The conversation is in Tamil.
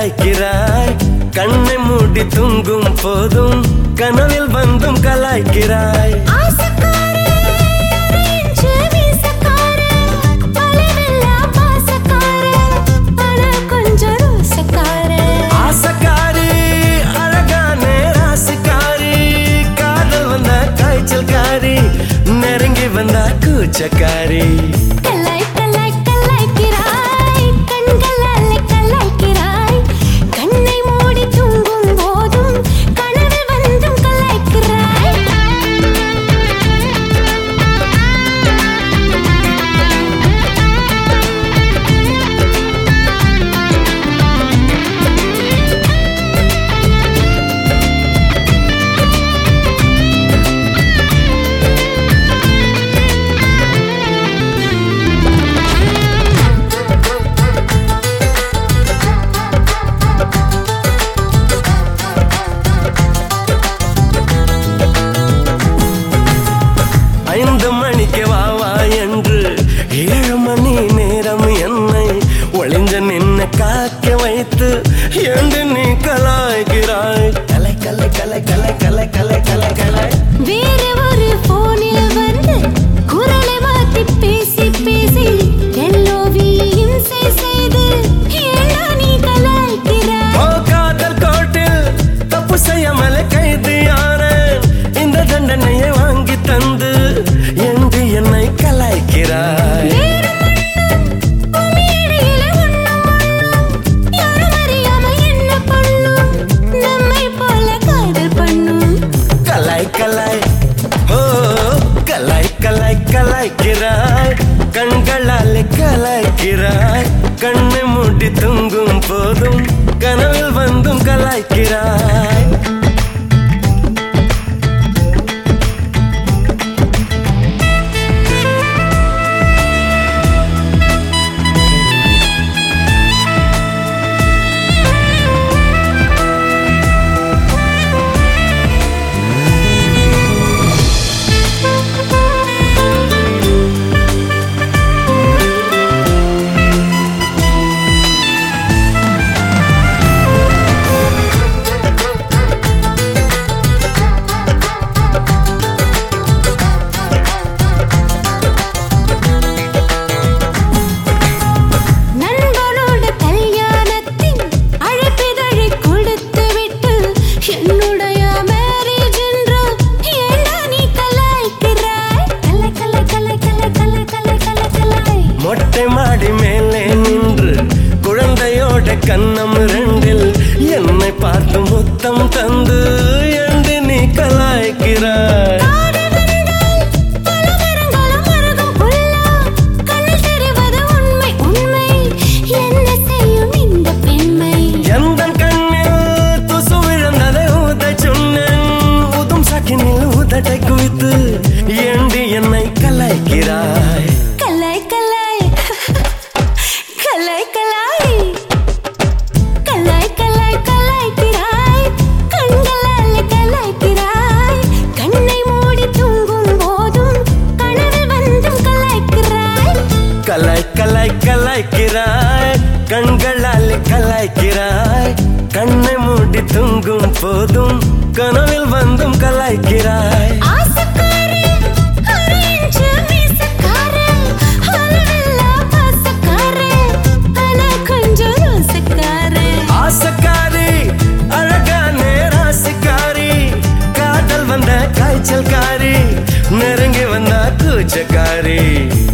கலாய்க்கிறாய் கண்ணை மூடி தூங்கும் போதும் கனவில் வந்தும் கலாய்க்கிறாய் ஆசக்காரே, அரையிஞ்சு மீசக்காரே, அளவில்லா பாசக்காரே, ஆனா கொஞ்சம் ரோசக்காரே. ஆசக்காரி அழகான ராசிக்காரி காதல் வந்த காய்ச்சல்காரி நெருங்கி வந்த கூச்சக்காரி கலாய், கலாய், கலாய்க்கிறாய், கண்களாலே கலாய்க்கிறாய். கண்ணை மூடி தூங்கும் போதும் கனவில் வந்தும் கலாய்க்கிறாய் ஐந்து மணிக்கு வா வா என்று ஏழு மணி நேரம் என்னை ஒளிஞ்ச நின்ன காக்க வைத்து என்று நீ கலாய்கிறாய் கலை கலை கலை கலை கலை கலை கலை கலை வேறு ஒரு போனில் வந்து குரலை மாத்தி பேசி பேசி எல்லோவி இம்சை செய்து ஏண்டா நீ கலாய்க்கிறாய் ஓ காதல் கோட்டில் தப்பு செய்யாமல் கைதியான இந்த தண்டனையை வாங்கி தந்து என்று என்னை கலாய்க்கிறாய் வேறு மண்ணும் பூமி இடையிலே ஒண்ணும் ஒண்ணும் யாரும் அறியாமல் என்ன பண்ணும் நம்மை போல காதல் பண்ணும் கலாய் கலாய் ஓ கலாய் கலாய் கலாய்க்கிறாய் கண்களால் கலாய்க்கிறாய் கண்ணை மூடி தூங்கும் போதும் கனவில் வந்தும் கலாய்க்கிறாய் நண்பனோட கல்யாணத்தின் அழைப்பிதழை கொடுத்துவிட்டு என்னுடைய மேரேஜ் என்று ஏண்டா நீ கலாய்க்கிறாய் கலை கலை கலை கலை கலை கலை கலை கலை மொட்டை மாடி மேலே நின்று குழந்தையோட கண்ணம் ரெண்டில் என்னை பார்த்து முத்தம் தந்து என்று நீ கலாய்க்கிறாய் காடு வந்தால் பல மரங்களும் மருகும் புல்லா கண்ணில் தெரிவது உண்மை உண்மை என்ன செய்யும் இந்த பெண்மை எந்த கண்ணில் துசு விழுந்ததை ஊத சொன்னேன் ஊதும் சாக்கினில் ஊதட்டை குவித்து ஏண்டி என்னை கலாய்க்கிறாய் கலாய் கலாய் கலாய் கலாய் கலாய் கலாய் கலாய்க்கிறாய் கண்களால் கலாய்க்கிறாய் கண்ணை மூடி தூங்கும் போதும் கனவில் வந்தும் கலாய்க்கிறாய் கலாய் கலாய் கலாய்க்கிறாய் கண்களால் கலாய்க்கிறாய் கண்ணை மூடி தூங்கும் போதும் கனவில் வந்தும் கலாய்க்கிறாய் ஆசக்காரே அரையிஞ்சு மீசக்காரே அளவில்லா பாசக்காரே ஆனா கொஞ்சம் ரோசக்காரே ஆசக்காரி அழகான ராசிக்காரி காதல் வந்த காய்ச்சல்காரி நெருங்கி வந்த கூச்சக்காரி